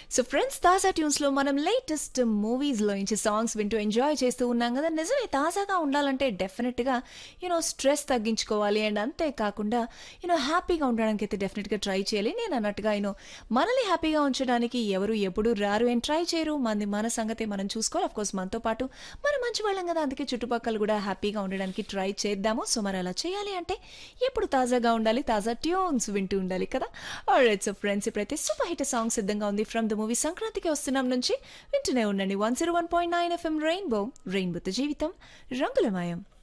so friends తాజా ట్యూన్స్లో మనం latest మూవీస్లో నుంచి సాంగ్స్ వింటూ ఎంజాయ్ చేస్తూ ఉన్నాం కదా నిజమే తాజాగా ఉండాలంటే డెఫినెట్గా యూనో స్ట్రెస్ తగ్గించుకోవాలి అండ్ అంతేకాకుండా యూనో హ్యాపీగా ఉండడానికి అయితే డెఫినెట్గా ట్రై చేయాలి నేను అన్నట్టుగా యూనో మనల్ని హ్యాపీగా ఉంచడానికి ఎవరు ఎప్పుడు రారు అండ్ ట్రై చేయరు మంది మన సంగతి మనం చూసుకోవాలి అఫ్ కోర్స్ మనతో పాటు మనం మంచి వాళ్ళం కదా అందుకే చుట్టుపక్కల కూడా హ్యాపీగా ఉండడానికి ట్రై చేద్దాము సో మరి అలా చేయాలి అంటే ఎప్పుడు తాజాగా ఉండాలి తాజా ట్యూన్స్ వింటూ ఉండాలి కదా ఆల్రైట్ సో ఫ్రెండ్స్ ఇప్పుడైతే సూపర్ హిట్ సాంగ్ సిద్ధంగా ఉంది ఫ్రమ్ ద మూవీ సంక్రాంతికి వస్తున్నాం నుంచి వింటూనే ఉండండి one zero one point nine FM rainbow రెయిన్బోతో జీవితం రంగులమయం